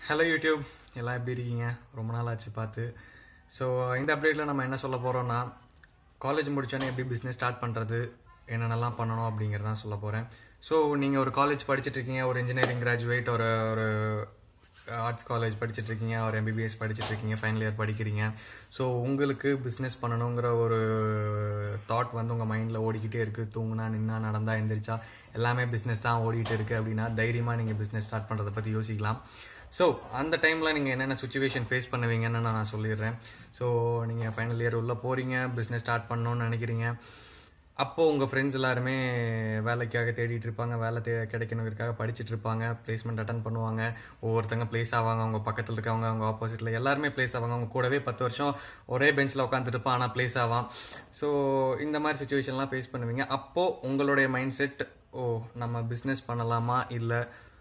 hello YouTube எல்லாம் எப்படி இருக்கீங்க ரொம்ப நாள் ஆச்சு பார்த்து ஸோ இந்த அப்டேட்டில் நம்ம என்ன சொல்ல போகிறோம்னா காலேஜ் முடிச்சோன்னே எப்படி பிஸ்னஸ் ஸ்டார்ட் பண்ணுறது என்னென்னலாம் பண்ணணும் அப்படிங்கிறதான் சொல்ல போகிறேன் ஸோ நீங்கள் ஒரு காலேஜ் படிச்சுட்டு இருக்கீங்க ஒரு இன்ஜினியரிங் கிராஜுவேட் ஒரு ஒரு ஆர்ட்ஸ் காலேஜ் படிச்சுட்டு இருக்கீங்க ஒரு எம்பிபிஎஸ் படிச்சுட்டு இருக்கீங்க ஃபைனல் இயர் படிக்கிறீங்க ஸோ உங்களுக்கு பிஸ்னஸ் பண்ணணுங்கிற ஒரு தாட் வந்து உங்கள் மைண்டில் ஓடிக்கிட்டே இருக்குது தூங்குனா நின்னா நடந்தா எந்திரிச்சா எல்லாமே பிஸ்னஸ் தான் ஓடிட்டு இருக்குது அப்படின்னா தைரியமாக நீங்கள் பிஸ்னஸ் ஸ்டார்ட் பண்ணுறதை பற்றி யோசிக்கலாம் ஸோ அந்த டைமில் நீங்கள் என்னென்ன சுச்சுவேஷன் ஃபேஸ் பண்ணுவீங்கன்னு நான் சொல்லிடுறேன் ஸோ நீங்கள் ஃபைனல் இயர் உள்ளே போகிறீங்க பிஸ்னஸ் ஸ்டார்ட் பண்ணணும்னு நினைக்கிறீங்க அப்போது உங்கள் ஃப்ரெண்ட்ஸ் எல்லாருமே வேலைக்காக தேடிட்டு இருப்பாங்க வேலை தே கிடைக்கணுங்கிறதுக்காக படிச்சுட்டு இருப்பாங்க பிளேஸ்மெண்ட் அட்டன் பண்ணுவாங்க ஒவ்வொருத்தங்க ப்ளேஸ் ஆவாங்க அவங்க பக்கத்தில் இருக்கவங்க அவங்க ஆப்போசிட்டில் எல்லாருமே ப்ளேஸ் ஆவாங்க அவங்க கூடவே பத்து வருஷம் ஒரே பெஞ்சில் உட்காந்துட்டு இருப்பான் ஆனால் ப்ளேஸ் ஆவான் ஸோ இந்த மாதிரி சுச்சுவேஷன்லாம் ஃபேஸ் பண்ணுவீங்க அப்போது உங்களுடைய மைண்ட் செட் ஓ நம்ம பிஸ்னஸ் பண்ணலாமா இல்லை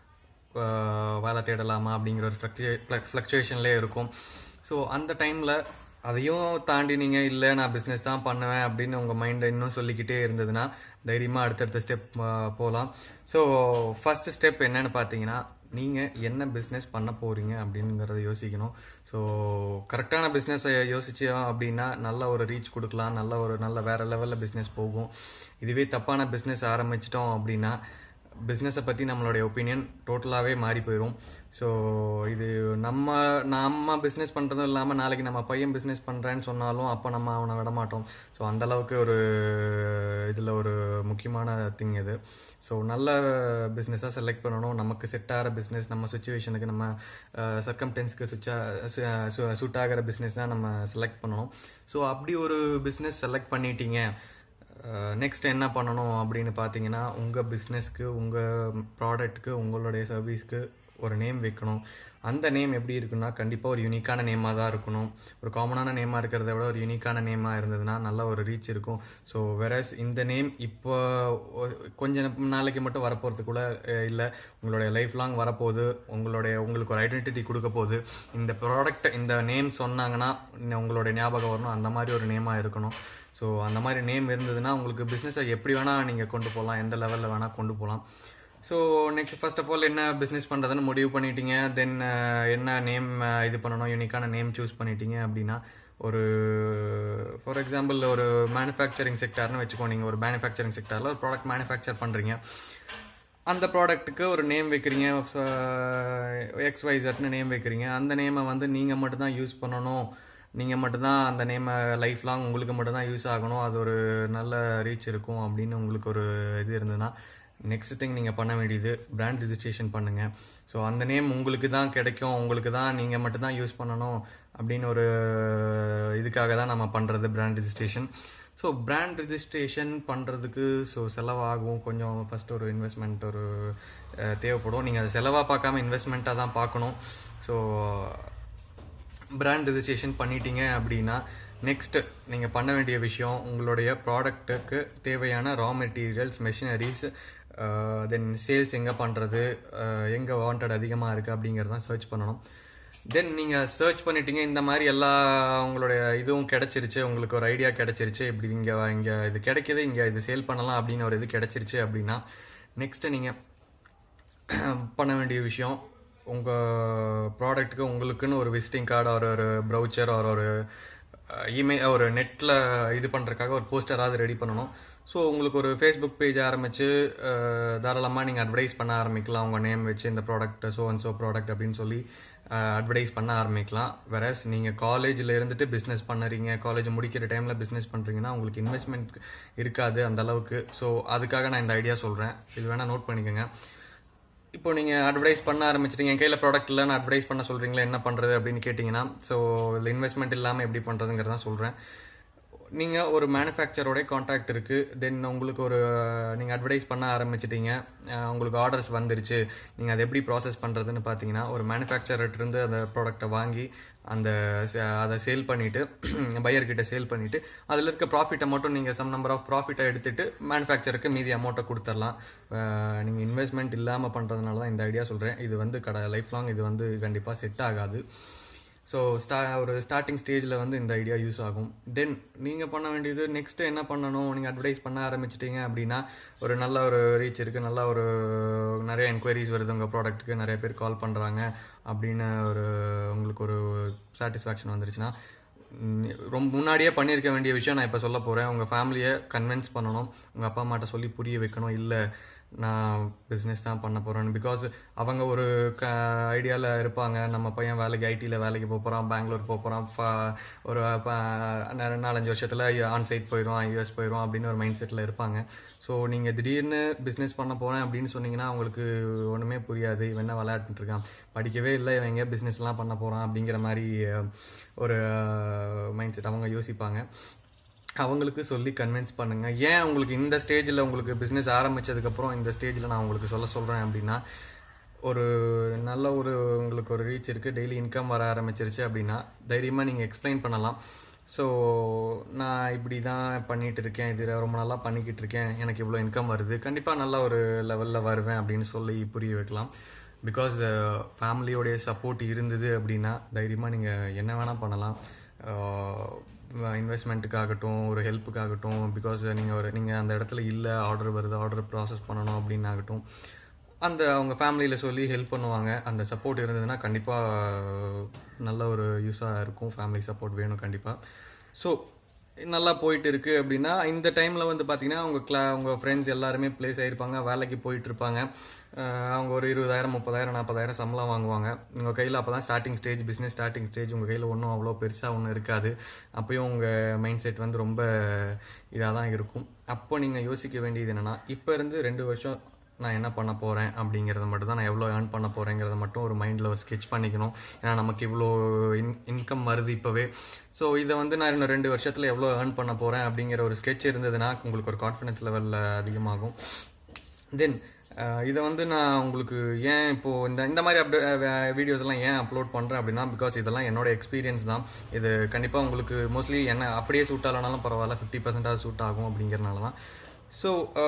வேலை தேடலாமா அப்படிங்கிற ஒரு ஃப்ளக்சுவேஷன்லேயே இருக்கும் ஸோ அந்த டைமில் அதையும் தாண்டி நீங்கள் இல்லை நான் பிஸ்னஸ் தான் பண்ணுவேன் அப்படின்னு உங்கள் மைண்டை இன்னும் சொல்லிக்கிட்டே இருந்ததுன்னா தைரியமாக அடுத்தடுத்த ஸ்டெப் போகலாம் ஸோ ஃபர்ஸ்ட் ஸ்டெப் என்னன்னு பார்த்தீங்கன்னா நீங்கள் என்ன பிஸ்னஸ் பண்ண போகிறீங்க அப்படிங்கிறத யோசிக்கணும் ஸோ கரெக்டான பிஸ்னஸை யோசிச்சோம் அப்படின்னா நல்ல ஒரு ரீச் கொடுக்கலாம் நல்ல ஒரு நல்ல வேறு லெவலில் பிஸ்னஸ் போகும் இதுவே தப்பான பிஸ்னஸ் ஆரம்பிச்சிட்டோம் அப்படின்னா பிஸ்னஸை பற்றி நம்மளுடைய ஒப்பீனியன் டோட்டலாகவே மாறி போயிடும் ஸோ இது நம்ம நம்ம பிஸ்னஸ் பண்ணுறதும் இல்லாமல் நாளைக்கு நம்ம பையன் பிஸ்னஸ் பண்ணுறேன்னு சொன்னாலும் அப்போ நம்ம அவனை விட மாட்டோம் ஸோ அந்தளவுக்கு ஒரு இதில் ஒரு முக்கியமான திங் இது ஸோ நல்ல பிஸ்னஸாக செலக்ட் பண்ணணும் நமக்கு செட் ஆகிற பிஸ்னஸ் நம்ம சுச்சுவேஷனுக்கு நம்ம சர்க்கம்டென்ஸ்க்கு சுச்சா சூட் ஆகிற பிஸ்னஸ் தான் நம்ம செலக்ட் பண்ணணும் ஸோ அப்படி ஒரு பிஸ்னஸ் செலக்ட் பண்ணிட்டீங்க நெக்ஸ்ட் என்ன பண்ணணும் அப்படின்னு பார்த்தீங்கன்னா உங்கள் பிஸ்னஸ்க்கு உங்கள் ப்ராடக்ட்க்கு உங்களுடைய சர்வீஸ்க்கு ஒரு நேம் வைக்கணும் அந்த நேம் எப்படி இருக்குன்னா கண்டிப்பாக ஒரு யூனிக்கான நேமாக தான் இருக்கணும் ஒரு காமனான நேமாக இருக்கிறத விட ஒரு யூனிக்கான நேமாக இருந்ததுன்னா நல்ல ஒரு ரீச் இருக்கும் ஸோ வெரஸ் இந்த நேம் இப்போ கொஞ்ச நாளைக்கு மட்டும் வரப்போகிறதுக்குள்ள இல்லை உங்களுடைய லைஃப் லாங் வரப்போகுது உங்களுடைய உங்களுக்கு ஒரு ஐடென்டிட்டி கொடுக்க போகுது இந்த ப்ராடக்ட் இந்த நேம் சொன்னாங்கன்னா உங்களுடைய ஞாபகம் வரணும் அந்த மாதிரி ஒரு நேமாக இருக்கணும் ஸோ அந்த மாதிரி நேம் இருந்ததுன்னா உங்களுக்கு பிஸ்னஸை எப்படி வேணால் நீங்கள் கொண்டு போகலாம் எந்த லெவலில் வேணால் கொண்டு போகலாம் so next first of all என்ன பிஸ்னஸ் பண்ணுறதுன்னு முடிவு பண்ணிட்டீங்க தென் என்ன நேம் இது பண்ணணும் யூனிக்கான நேம் சூஸ் பண்ணிட்டீங்க அப்படின்னா ஒரு ஃபார் எக்ஸாம்பிள் ஒரு மேனுஃபேக்சரிங் செக்டார்னு வச்சுக்கோ நீங்கள் ஒரு மேனுஃபேக்சரிங் செக்டாரில் ஒரு ப்ராடக்ட் மேனுஃபேக்சர் பண்ணுறீங்க அந்த ப்ராடக்ட்டுக்கு ஒரு நேம் வைக்கிறீங்க எக்ஸ் ஒய்சட்னு நேம் வைக்கிறீங்க அந்த நேமை வந்து நீங்கள் மட்டும்தான் யூஸ் பண்ணணும் நீங்கள் மட்டும்தான் அந்த நேமை லைஃப் லாங் உங்களுக்கு மட்டும்தான் யூஸ் ஆகணும் அது ஒரு நல்ல ரீச் இருக்கும் அப்படின்னு உங்களுக்கு ஒரு இது இருந்ததுன்னா நெக்ஸ்ட் திங் நீங்கள் பண்ண வேண்டியது பிராண்ட் ரிஜிஸ்ட்ரேஷன் பண்ணுங்கள் ஸோ அந்த நேம் உங்களுக்கு தான் கிடைக்கும் உங்களுக்கு தான் நீங்கள் மட்டும்தான் யூஸ் பண்ணணும் அப்படின்னு ஒரு இதுக்காக தான் நம்ம பண்ணுறது brand registration so brand registration பண்ணுறதுக்கு ஸோ செலவாகும் கொஞ்சம் ஃபஸ்ட் ஒரு இன்வெஸ்ட்மெண்ட் ஒரு தேவைப்படும் நீங்கள் அதை செலவாக பார்க்காம இன்வெஸ்ட்மெண்ட்டாக தான் பார்க்கணும் ஸோ பிராண்ட் ரிஜிஸ்ட்ரேஷன் பண்ணிட்டீங்க அப்படின்னா நெக்ஸ்ட் நீங்கள் பண்ண வேண்டிய விஷயம் உங்களுடைய ப்ராடக்ட்டுக்கு தேவையான raw materials machineries then sales எங்கே பண்ணுறது எங்கே வாண்டட் அதிகமாக இருக்குது அப்படிங்கிறதான் சர்ச் பண்ணணும் தென் நீங்கள் சர்ச் பண்ணிட்டீங்க இந்த மாதிரி எல்லா உங்களுடைய இதுவும் கிடச்சிருச்சு உங்களுக்கு ஒரு ஐடியா கிடச்சிருச்சு இப்படி இங்கே இங்கே இது கிடைக்கிது இங்கே இது சேல் பண்ணலாம் அப்படின்னு ஒரு இது கிடச்சிருச்சு அப்படின்னா நெக்ஸ்ட்டு நீங்கள் பண்ண வேண்டிய விஷயம் உங்கள் ப்ராடக்ட்டுக்கு உங்களுக்குன்னு ஒரு விசிட்டிங் கார்டு ஒரு ஒரு ப்ரௌச்சர் ஒரு ஒரு இமெயில் ஒரு நெட்டில் இது பண்ணுறதுக்காக ஒரு போஸ்டராவது ரெடி பண்ணணும் ஸோ உங்களுக்கு ஒரு ஃபேஸ்புக் பேஜ் ஆரம்பித்து தாராளமாக நீங்கள் அட்வர்டைஸ் பண்ண ஆரம்பிக்கலாம் உங்கள் நேம் வச்சு இந்த product so and so product அப்படின்னு சொல்லி அட்வர்டைஸ் பண்ண ஆரம்பிக்கலாம் வேறஸ் நீங்கள் காலேஜில் இருந்துட்டு பிஸ்னஸ் பண்ணுறீங்க காலேஜ் முடிக்கிற டைமில் பிஸ்னஸ் பண்ணுறீங்கன்னா உங்களுக்கு இன்வெஸ்ட்மெண்ட் இருக்காது அந்த அளவுக்கு ஸோ அதுக்காக நான் இந்த ஐடியா சொல்கிறேன் இது வேணால் நோட் பண்ணிக்கோங்க இப்போ நீங்கள் அட்வர்டைஸ் பண்ண ஆரம்பிச்சிட்டீங்க என் கையில் ப்ராடக்ட் இல்லைன்னு அட்வர்டைஸ் பண்ண சொல்கிறீங்களா என்ன பண்ணுறது அப்படின்னு கேட்டிங்கன்னா ஸோ இதில் இன்வெஸ்ட்மெண்ட் இல்லாமல் எப்படி பண்ணுறதுங்கிறதான் சொல்கிறேன் நீங்கள் ஒரு மேனுஃபேக்சரோட காண்டாக்ட் இருக்குது தென் உங்களுக்கு ஒரு நீங்கள் அட்வர்டைஸ் பண்ண ஆரம்பிச்சிட்டீங்க உங்களுக்கு ஆர்டர்ஸ் வந்துருச்சு நீங்கள் அதை எப்படி ப்ராசஸ் பண்ணுறதுன்னு பார்த்தீங்கன்னா ஒரு மேனுஃபேக்சர்கிட்டருந்து அந்த ப்ராடக்ட்டை வாங்கி அந்த அதை சேல் பண்ணிவிட்டு பையர்கிட்ட சேல் பண்ணிவிட்டு அதில் இருக்க ப்ராஃபிட்டை மட்டும் நீங்கள் சம் நம்பர் ஆஃப் ப்ராஃபிட்டை எடுத்துகிட்டு மேனுஃபேக்சருக்கு மீதி அமௌண்ட்டை கொடுத்துடலாம் நீங்கள் இன்வெஸ்ட்மெண்ட் இல்லாமல் பண்ணுறதுனால தான் இந்த ஐடியா சொல்கிறேன் இது வந்து கடை லைஃப் லாங் இது வந்து கண்டிப்பாக செட் ஆகாது ஸோ ஸ்டா ஒரு ஸ்டார்டிங் ஸ்டேஜில் வந்து இந்த ஐடியா யூஸ் ஆகும் தென் நீங்கள் பண்ண வேண்டியது நெக்ஸ்ட்டு என்ன பண்ணணும் நீங்கள் அட்வர்டைஸ் பண்ண ஆரம்பிச்சிட்டீங்க அப்படின்னா ஒரு நல்ல ஒரு ரீச் இருக்குது நல்ல ஒரு நிறைய என்கொயரிஸ் வருது உங்கள் ப்ராடக்ட்டுக்கு நிறைய பேர் கால் பண்ணுறாங்க அப்படின்னு ஒரு உங்களுக்கு ஒரு சாட்டிஸ்ஃபேக்ஷன் வந்துருச்சுன்னா ம், ரொம்ப முன்னாடியே பண்ணியிருக்க வேண்டிய விஷயம் நான் இப்போ சொல்ல போகிறேன் உங்கள் ஃபேமிலியை கன்வின்ஸ் பண்ணணும் உங்கள் அப்பா அம்மாட்ட சொல்லி புரிய வைக்கணும் இல்லை நான் பிஸ்னஸ் தான் பண்ண போகிறேன்னு பிகாஸ் அவங்க ஒரு க ஐடியாவில் இருப்பாங்க நம்ம பையன் வேலைக்கு ஐடியில் வேலைக்கு போக போகிறான் பெங்களூர் போக போகிறான் ஒரு ப- நா- நாலஞ்சு வருஷத்தில் ஆன் சைட் போயிடும் யூஎஸ் போயிடும் அப்படின்னு ஒரு மைண்ட் செட்டில் இருப்பாங்க ஸோ நீங்கள் திடீர்னு பிஸ்னஸ் பண்ண போகிறேன் அப்படின்னு சொன்னீங்கன்னா அவங்களுக்கு ஒன்றுமே புரியாது இவன் என்ன விளையாட்டுட்டு இருக்கான் படிக்கவே இல்லை இவன் எங்கே பிஸ்னஸ்லாம் பண்ண போகிறான் அப்படிங்கிற மாதிரி அஹ், ஒரு மைண்ட் செட் அவங்க யோசிப்பாங்க அவங்களுக்கு சொல்லி கன்வின்ஸ் பண்ணுங்க ஏன் உங்களுக்கு இந்த ஸ்டேஜில் உங்களுக்கு பிஸ்னஸ் ஆரம்பிச்சதுக்கப்புறம் இந்த ஸ்டேஜில் நான் உங்களுக்கு சொல்ல சொல்கிறேன் அப்படின்னா ஒரு நல்ல ஒரு உங்களுக்கு ஒரு ரீச் இருக்குது டெய்லி இன்கம் வர ஆரம்பிச்சிருச்சு அப்படின்னா தைரியமாக நீங்கள் எக்ஸ்பிளைன் பண்ணலாம் ஸோ நான் இப்படி தான் பண்ணிட்டு இருக்கேன் இது ரொம்ப நாளாக பண்ணிக்கிட்டு இருக்கேன் எனக்கு இவ்வளோ இன்கம் வருது கண்டிப்பாக நல்ல ஒரு லெவலில் வருவேன் அப்படின்னு சொல்லி புரிய வைக்கலாம் பிகாஸ் ஃபேமிலியோடைய சப்போர்ட் இருந்தது அப்படின்னா தைரியமாக நீங்கள் என்ன வேணால் பண்ணலாம் இன்வெஸ்ட்மெண்ட்டுக்காகட்டும் ஒரு ஹெல்ப்புக்காகட்டும் பிகாஸ் நீங்கள் ஒரு நீங்கள் அந்த இடத்துல இல்லை ஆர்டர் வருது ஆர்டர் ப்ராசஸ் பண்ணணும் அப்படின்னாகட்டும் அந்த அவங்க ஃபேமிலியில் சொல்லி ஹெல்ப் பண்ணுவாங்க அந்த சப்போர்ட் இருந்ததுன்னா கண்டிப்பாக நல்ல ஒரு யூஸாக இருக்கும் ஃபேமிலி சப்போர்ட் வேணும் கண்டிப்பாக ஸோ நல்லா போயிட்டு இருக்கு அப்படின்னா இந்த டைமில் வந்து பார்த்தீங்கன்னா அவங்க கிளா அவங்க ஃப்ரெண்ட்ஸ் எல்லாருமே ப்ளேஸ் ஆகிருப்பாங்க வேலைக்கு போயிட்டு இருப்பாங்க அஹ் அவங்க ஒரு இருபதாயிரம் முப்பதாயிரம் நாற்பதாயிரம் சம்பளம் வாங்குவாங்க உங்கள் கையில் அப்போ தான் starting stage business starting stage உங்கள் கையில் ஒன்றும் அவ்வளோ பெருசாக ஒன்றும் இருக்காது அப்பயும் உங்கள் மைண்ட் செட் வந்து ரொம்ப இதாக தான் இருக்கும் அப்போ நீங்கள் யோசிக்க வேண்டியது என்னென்னா இப்போ இருந்து ரெண்டு வருஷம் நான் என்ன பண்ண போகிறேன் அப்படிங்கிறத மட்டும் தான் நான் எவ்வளோ ஏர்ன் பண்ண போகிறேங்கிறத மட்டும் ஒரு மைண்டில் ஒரு ஸ்கெச் பண்ணிக்கணும் ஏன்னா நமக்கு இவ்வளோ இன் இன்கம் வருது இப்போவே ஸோ இதை வந்து நான் இன்னும் ரெண்டு வருஷத்தில் எவ்வளோ ஏர்ன் பண்ண போகிறேன் அப்படிங்கிற ஒரு ஸ்கெட்ச் இருந்ததுன்னா உங்களுக்கு ஒரு கான்ஃபிடன்ஸ் லெவலில் அதிகமாகும் தென் இதை வந்து நான் உங்களுக்கு ஏன் இப்போது இந்த இந்த மாதிரி அப்டே வீடியோஸ் எல்லாம் ஏன் அப்லோட் பண்ணுறேன் அப்படின்னா பிகாஸ் இதெல்லாம் என்னோட எக்ஸ்பீரியன்ஸ் தான் இது கண்டிப்பாக உங்களுக்கு மோஸ்ட்லி என்ன அப்படியே சூட் ஆகலனாலும் பரவாயில்ல ஃபிஃப்டி பர்சன்டாக சூட் ஆகும் அப்படிங்கிறனால தான் ஸோ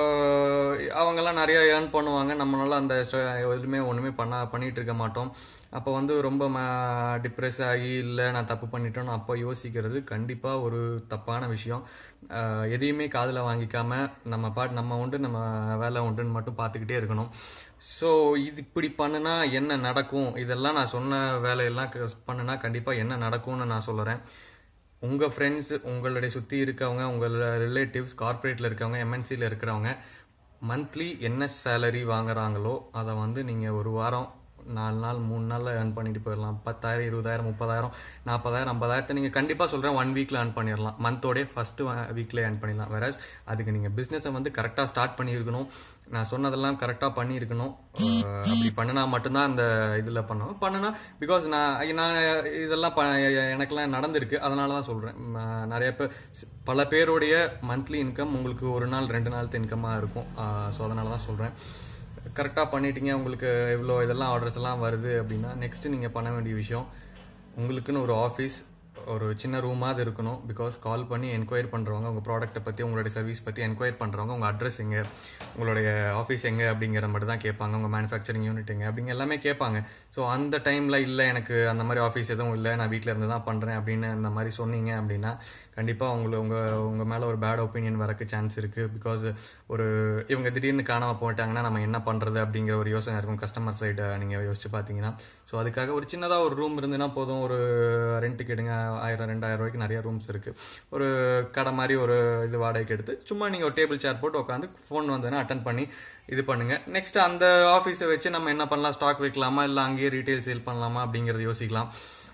அவங்கெல்லாம் நிறைய ஏர்ன் பண்ணுவாங்க நம்மளால அந்த ஸ்ட- எதுவுமே ஒன்றுமே பண்ண பண்ணிட்டு இருக்க மாட்டோம் அப்போ வந்து ரொம்ப டிப்ரெஸ் ஆகி இல்லை நான் தப்பு பண்ணிட்டேன்னு அப்போ யோசிக்கிறது கண்டிப்பாக ஒரு தப்பான விஷயம் அஹ் எதையுமே காதில் வாங்கிக்காம நம்ம பாட் நம்ம உண்டு நம்ம வேலை உண்டுன்னு மட்டும் பார்த்துக்கிட்டே இருக்கணும் ஸோ இது இப்படி பண்ணுனா என்ன நடக்கும் இதெல்லாம் நான் சொன்ன வேலையெல்லாம் க- பண்ணுனா கண்டிப்பாக என்ன நடக்கும்னு நான் சொல்லுறேன் உங்கள் ஃப்ரெண்ட்ஸ் உங்களுடைய சுற்றி இருக்கவங்க உங்கள் ரிலேட்டிவ்ஸ் கார்ப்பரேட்டில் இருக்கவங்க எம்என்சியில் இருக்கிறவங்க மந்த்லி என்ன சேலரி வாங்குறாங்களோ அதை வந்து நீங்கள் ஒரு வாரம் நாலு நாள் மூணு நாளில் ஏர்ன் பண்ணிட்டு போயிடலாம் பத்தாயிரம் இருபதாயிரம் முப்பதாயிரம் நாற்பதாயிரம் ஐம்பதாயிரத்தை நீங்கள் கண்டிப்பாக சொல்கிறேன் ஒன் வீக்கில் ஏர்ன் பண்ணிடலாம் மந்தோடய ஃபஸ்ட்டு வீக்கில் ஏர்ன் பண்ணிடலாம் வேற அதுக்கு நீங்கள் பிஸ்னஸை வந்து கரெக்டாக ஸ்டார்ட் பண்ணியிருக்கணும் நான் சொன்னதெல்லாம் கரெக்டாக பண்ணியிருக்கணும் அஹ் அப்படி பண்ணினா மட்டும்தான் அந்த இதில் பண்ணணும் பண்ணுனா பிகாஸ் நான் நான் இதெல்லாம் ப எனக்கெல்லாம் நடந்திருக்கு அதனால தான் சொல்கிறேன் நிறைய பேர் பல பேருடைய மந்த்லி இன்கம் உங்களுக்கு ஒரு நாள் ரெண்டு நாள் இன்கமாக இருக்கும் ஸோ அதனால தான் சொல்கிறேன் கரெக்டாக பண்ணிட்டீங்க உங்களுக்கு இவ்வளோ இதெல்லாம் ஆர்டர்ஸ் எல்லாம் வருது அப்படின்னா நெக்ஸ்ட் நீங்கள் பண்ண வேண்டிய விஷயம் உங்களுக்குன்னு ஒரு ஆஃபீஸ் ஒரு சின்ன ரூமாவது இருக்கணும் பிகாஸ் கால் பண்ணி என்கொயர் பண்ணுறவங்க உங்கள் ப்ராடக்ட்டை பற்றி உங்களுடைய சர்வீஸ் பற்றி என்கொயர் பண்ணுறவங்க உங்கள் அட்ரஸ் எங்கே உங்களுடைய ஆஃபீஸ் எங்கே அப்படிங்கிற மட்டும் தான் கேட்பாங்க உங்கள் மேனுஃபேக்சரிங் யூனிட் எங்கே அப்படிங்க எல்லாமே கேட்பாங்க ஸோ அந்த டைமில் இல்லை எனக்கு அந்த மாதிரி ஆஃபீஸ் எதுவும் இல்லை நான் வீட்டில் இருந்து தான் பண்ணுறேன் அப்படின்னு அந்த மாதிரி சொன்னீங்க அப்படின்னா கண்டிப்பாக உங்களை உங்கள் உங்கள் மேலே ஒரு பேட் ஒப்பீனியன் வரக்கு சான்ஸ் இருக்குது பிகாஸ் ஒரு இவங்க திடீர்னு காணாமல் போயிட்டாங்கன்னா நம்ம என்ன பண்ணுறது அப்படிங்கிற ஒரு யோசனை இருக்கும் கஸ்டமர் சைடை நீங்கள் யோசிச்சு பார்த்தீங்கன்னா ஸோ அதுக்காக ஒரு சின்னதாக ஒரு ரூம் இருந்துன்னா போதும் ஒரு ரெண்ட்டுக்கு எடுங்க ஆயிரம் ரெண்டாயிரம் ரூபாய்க்கு நிறைய ரூம்ஸ் இருக்குது ஒரு கடை மாதிரி ஒரு இது வாடகைக்கு எடுத்து சும்மா நீங்கள் ஒரு டேபிள் சேர் போட்டு உட்காந்து ஃபோன் வந்ததுன்னா அட்டன் பண்ணி இது பண்ணுங்க நெக்ஸ்ட் அந்த ஆஃபீஸை வச்சு நம்ம என்ன பண்ணலாம் ஸ்டாக் வைக்கலாமா இல்லை அங்கேயே ரீட்டைல் சேல் பண்ணலாமா அப்படிங்கிறத யோசிக்கலாம்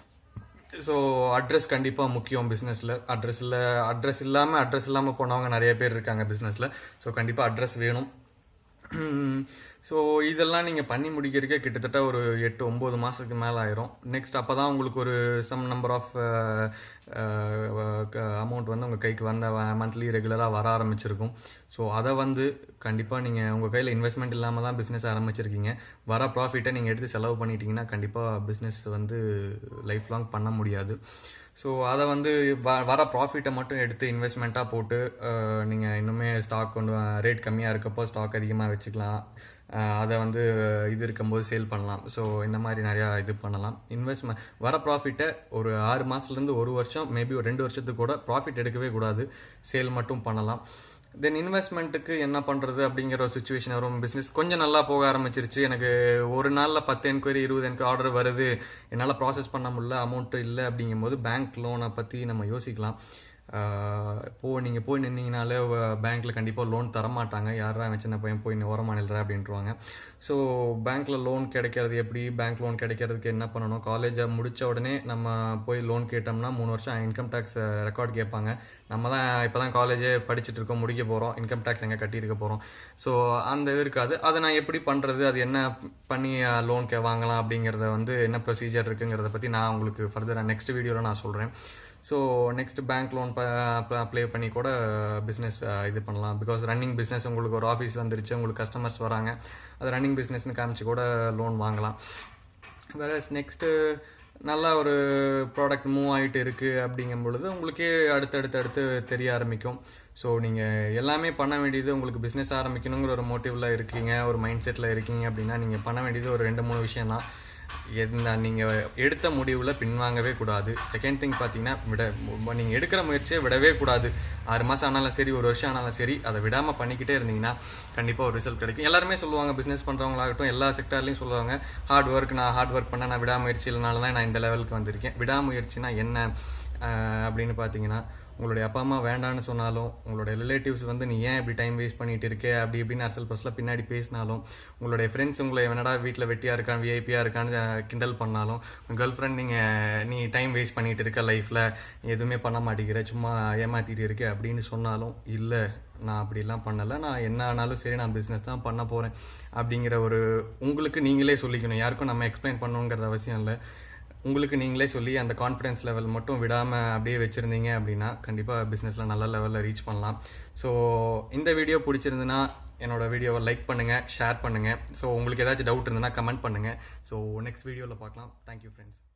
ஸோ அட்ரஸ் கண்டிப்பாக முக்கியம் பிஸ்னஸில் அட்ரஸ் இல்லை அட்ரஸ் இல்லாமல் அட்ரஸ் இல்லாமல் போனவங்க நிறைய பேர் இருக்காங்க பிஸ்னஸில் ஸோ கண்டிப்பாக அட்ரஸ் வேணும் ஸோ இதெல்லாம் நீங்கள் பண்ணி முடிக்கிறதுக்கே கிட்டத்தட்ட ஒரு எட்டு ஒம்பது மாதத்துக்கு மேலே ஆயிரும் நெக்ஸ்ட் அப்போ தான் உங்களுக்கு ஒரு சம் நம்பர் ஆஃப் அமௌண்ட் வந்து உங்கள் கைக்கு வந்த மந்த்லி ரெகுலராக வர ஆரம்பிச்சிருக்கும் ஸோ அதை வந்து கண்டிப்பாக நீங்கள் உங்கள் கையில் இன்வெஸ்ட்மெண்ட் இல்லாமல் தான் பிஸ்னஸ் ஆரம்பிச்சிருக்கீங்க வர ப்ராஃபிட்டை நீங்கள் எடுத்து செலவு பண்ணிட்டீங்கன்னா கண்டிப்பாக பிஸ்னஸ் வந்து லைஃப் லாங் பண்ண முடியாது ஸோ அதை வந்து வ வர ப்ராஃபிட்டை மட்டும் எடுத்து இன்வெஸ்ட்மெண்ட்டாக போட்டு நீங்கள் இன்னுமே ஸ்டாக் கொண்டு ரேட் கம்மியாக இருக்கப்போ ஸ்டாக் அதிகமாக வச்சுக்கலாம் அஹ் அதை வந்து இது இருக்கும்போது சேல் பண்ணலாம் ஸோ இந்த மாதிரி நிறையா இது பண்ணலாம் இன்வெஸ்ட்மெண்ட் வர ப்ராஃபிட்டை ஒரு ஆறு மாதத்துலேருந்து ஒரு வருஷம் மேபி ஒரு ரெண்டு வருஷத்துக்கு கூட ப்ராஃபிட் எடுக்கவே கூடாது சேல் மட்டும் பண்ணலாம் தென் இன்வெஸ்ட்மெண்ட்டுக்கு என்ன பண்ணுறது அப்படிங்கிற ஒரு சுச்சுவேஷன் வரும் பிஸ்னஸ் கொஞ்சம் நல்லா போக ஆரம்பிச்சிருச்சு எனக்கு ஒரு நாளில் பத்து என்கொயரி இருபது என்கொயரி ஆர்டர் வருது என்னால் ப்ராசஸ் பண்ண முடியல அமௌண்ட்டு இல்லை அப்படிங்கும்போது பேங்க் லோனை பற்றி நம்ம யோசிக்கலாம் இப்போ நீங்கள் போய் நின்னீங்கனாலே பேங்க்கில் கண்டிப்பாக லோன் தரமாட்டாங்க யாரா அவன் சின்ன பையன் போய் ஓரமாக நில்ற அப்படின்ட்டுருவாங்க ஸோ பேங்க்கில் லோன் கிடைக்கிறது எப்படி பேங்க் லோன் கிடைக்கிறதுக்கு என்ன பண்ணணும் காலேஜை முடித்த உடனே நம்ம போய் லோன் கேட்டோம்னா மூணு வருஷம் இன்கம் டேக்ஸ் ரெக்கார்ட் கேட்பாங்க நம்ம தான் இப்போ தான் காலேஜே படிச்சுட்டு இருக்கோம் முடிக்க போகிறோம் இன்கம் டேக்ஸ் எங்கே கட்டியிருக்க போகிறோம் ஸோ அந்த இது இருக்காது அதை நான் எப்படி பண்ணுறது அது என்ன பண்ணி லோன் கே வாங்கலாம் அப்படிங்கிறத வந்து என்ன ப்ரொசீஜர் இருக்குங்கிறத பற்றி நான் உங்களுக்கு ஃபர்தராக நெக்ஸ்ட் வீடியோவில் நான் சொல்கிறேன் so next bank loan apply பண்ணி கூட பிஸ்னஸ் இது பண்ணலாம் பிகாஸ் ரன்னிங் பிஸ்னஸ் உங்களுக்கு ஒரு ஆஃபீஸ் வந்துருச்சு உங்களுக்கு கஸ்டமர்ஸ் வராங்க அது ரன்னிங் பிஸ்னஸ்னு காமிச்சு கூட லோன் வாங்கலாம் வேற நெக்ஸ்ட்டு நல்ல ஒரு ப்ராடக்ட் மூவ் ஆகிட்டு இருக்குது அப்படிங்கும் பொழுது உங்களுக்கே அடுத்தடுத்து அடுத்து தெரிய ஆரம்பிக்கும் ஸோ நீங்கள் எல்லாமே பண்ண வேண்டியது உங்களுக்கு பிஸ்னஸ் ஆரம்பிக்கணுங்கிற ஒரு மோட்டிவில் இருக்கீங்க ஒரு மைண்ட் செட்டில் இருக்கீங்க அப்படின்னா நீங்கள் பண்ண வேண்டியது ஒரு ரெண்டு மூணு விஷயம் தான் எந்த நீங்கள் எடுத்த முடிவில் பின்வாங்கவே கூடாது செகண்ட் திங் பார்த்தீங்கன்னா விட நீங்கள் எடுக்கிற முயற்சியை விடவே கூடாது ஆறு மாதம் ஆனாலும் சரி ஒரு வருஷம் ஆனாலும் சரி அதை விடாமல் பண்ணிக்கிட்டே இருந்தீங்கன்னா கண்டிப்பாக ஒரு ரிசல்ட் கிடைக்கும் எல்லாருமே சொல்லுவாங்க பிஸ்னஸ் பண்ணுறவங்களாகட்டும் எல்லா செக்டர்லையும் சொல்லுவாங்க ஹார்ட் ஒர்க் நான் ஹார்ட் ஒர்க் பண்ண நான் விடாமுயற்சியினால தான் நான் இந்த லெவலுக்கு வந்திருக்கேன் விடாமுயற்சினா என்ன அப்படின்னு பார்த்தீங்கன்னா உங்களுடைய அப்பா அம்மா வேண்டான்னு சொன்னாலும் உங்களுடைய ரிலேட்டிவ்ஸ் வந்து நீ ஏன் இப்படி டைம் வேஸ்ட் பண்ணிட்டு இருக்கே அப்படி இப்படின்னு அரசல் பஸ்ல பின்னாடி பேசினாலும் உங்களுடைய ஃப்ரெண்ட்ஸ் உங்களை என்னடா வீட்டில் வெட்டியா இருக்கான் விஐபியா இருக்கான்னு கிண்டல் பண்ணாலும் கேர்ள் ஃப்ரெண்ட் நீங்க நீ டைம் வேஸ்ட் பண்ணிட்டு இருக்க லைஃப்ல நீ எதுவுமே பண்ண மாட்டேங்கிற சும்மா ஏமாத்திட்டு இருக்க அப்படின்னு சொன்னாலும் இல்லை நான் அப்படிலாம் பண்ணலை நான் என்ன ஆனாலும் சரி நான் பிஸ்னஸ் தான் பண்ண போகிறேன் அப்படிங்கிற ஒரு உங்களுக்கு நீங்களே சொல்லிக்கணும் யாருக்கும் நம்ம எக்ஸ்பிளைன் பண்ணணுங்கிறது அவசியம் இல்லை உங்களுக்கு நீங்களே சொல்லி அந்த கான்ஃபிடன்ஸ் லெவல் மட்டும் விடாமல் அப்படியே வச்சுருந்தீங்க அப்படின்னா கண்டிப்பாக பிஸ்னஸில் நல்ல லெவலில் ரீச் பண்ணலாம் ஸோ இந்த வீடியோ பிடிச்சிருந்துன்னா என்னோட வீடியோவை லைக் பண்ணுங்கள் ஷேர் பண்ணுங்கள் ஸோ உங்களுக்கு ஏதாச்சும் டவுட் இருந்ததுன்னா கமெண்ட் பண்ணுங்கள் ஸோ நெக்ஸ்ட் வீடியோவில் பார்க்கலாம் தேங்க்யூ ஃப்ரெண்ட்ஸ்